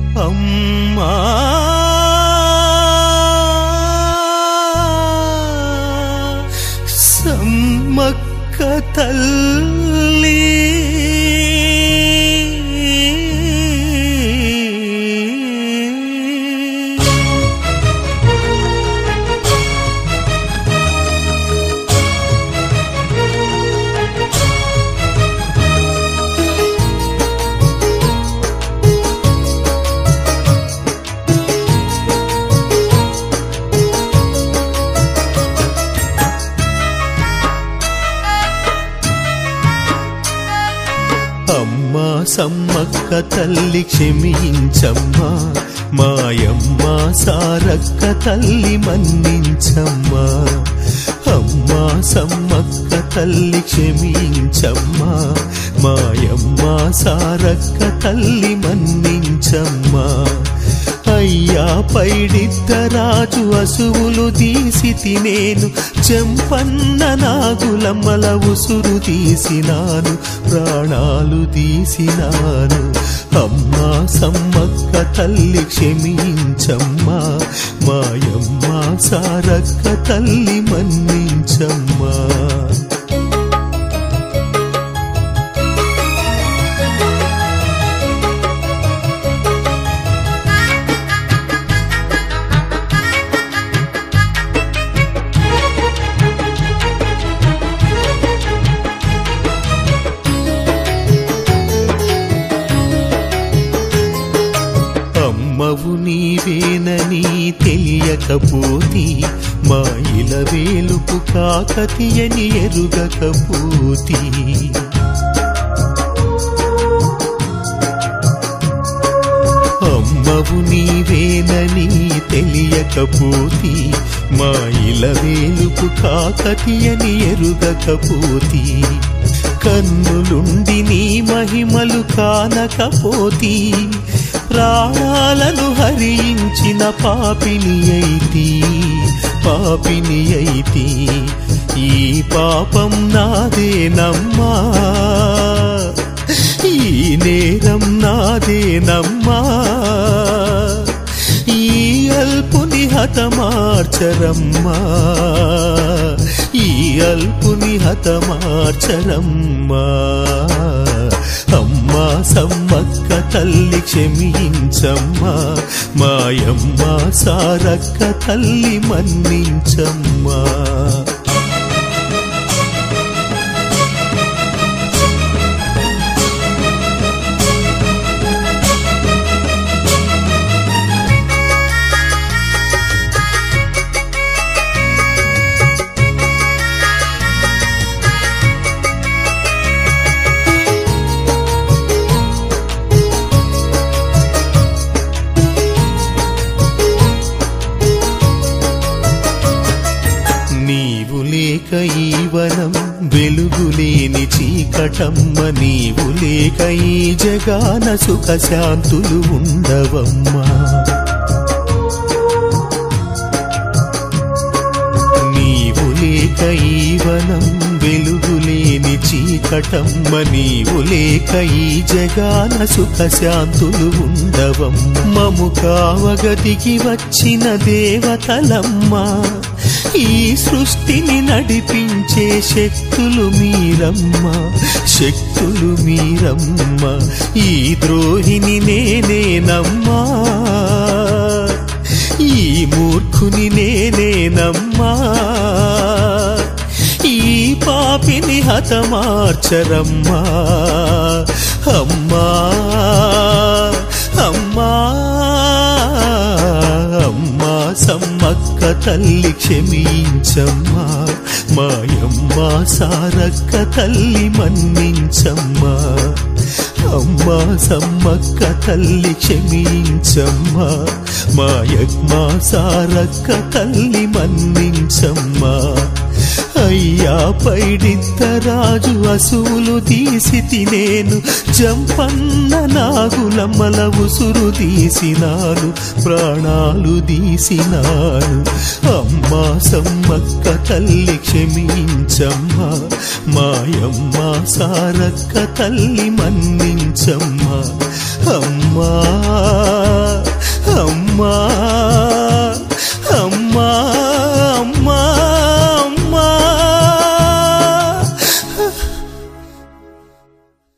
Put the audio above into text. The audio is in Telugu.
అమ్మా సమ్మక్క తల్లి అమ్మా సమ్మక్క తల్లి క్షమించమ్మా మాయమ్మ సారక్క తల్లి మన్నించమ్మా అమ్మా సమ్మక్క తల్లి క్షమించమ్మా మాయమ్మ సారక్క తల్లి మన్నించమ్మా అయ్యా పైడిద్దరాజు అసువులు తీసి తినేను చెంపన్న నాగులమ్మల ఉసురు తీసినాను ప్రాణాలు తీసినాను అమ్మా సమ్మక్క తల్లి క్షమించమ్మా మాయమ్మ సారక్క తల్లి మన్నించమ్మా అమ్మవు నీవేనని తెలియకపోతి మా ఇల వేలుపు కాకతీయని ఎరుగకపోతి అమ్మవు నీవేనని తెలియకపోతి మా ఇల వేలుపు కాకతీయని ఎరుగకపోతి కన్నులుండి నీ మహిమలు కానకపోతి ప్రాణాలను హరించిన పాపిని అయితి పాపిని అయితి ఈ పాపం నాదేనమ్మా ఈ నేరం నాదేనమ్మా ఈ అల్పుని హతమార్చరమ్మా ఈ అల్పుని హతమార్చరమ్మా అమ్మా సమ్మక్క తల్లి క్షమించమ్మా మాయమ్మ సారక్క తల్లి మన్నించమ్మా నీవు లేక ఈ వనం వెలుగులేని చీకటమ్మ నీవు లేక ఈ జగాన సుఖ శాంతులు ఉండవమ్మా నీవు లేక ఈ వనం వెలుగులేని చీకటమ్మ నీవు లేక ఈ జగాన సుఖ శాంతులు ఉండవం మము కావగతికి వచ్చిన దేవతలమ్మా ఈ సృష్టిని నడిపించే శక్తులు మీరమ్మ శక్తులు మీరమ్మ ఈ ద్రోహిని నేనేనమ్మా ఈ మూర్ఖుని నేనేనమ్మా ఈ పాపిని హతమార్చరమ్మా అమ్మా అమ్మా అమ్మా సమ్మక్క తల్లి క్షమించమ్మా మాయమ్మ సారక్క తల్లి మన్నించమ్మా అమ్మా సమ్మక్క తల్లి క్షమించమ్మా మాయమ్మ సారక్క తల్లి మన్నించమ్మా అయ్యా పైడిద్దరాజు అసువులు తీసి తినేను జంపన్న నాగులమ్మల ఉసురు తీసినాను ప్రాణాలు తీసినాను అమ్మా సమ్మక్క తల్లి క్షమించమ్మా మాయమ్మ సారక్క తల్లి మన్నించమ్మా అమ్మా ఆ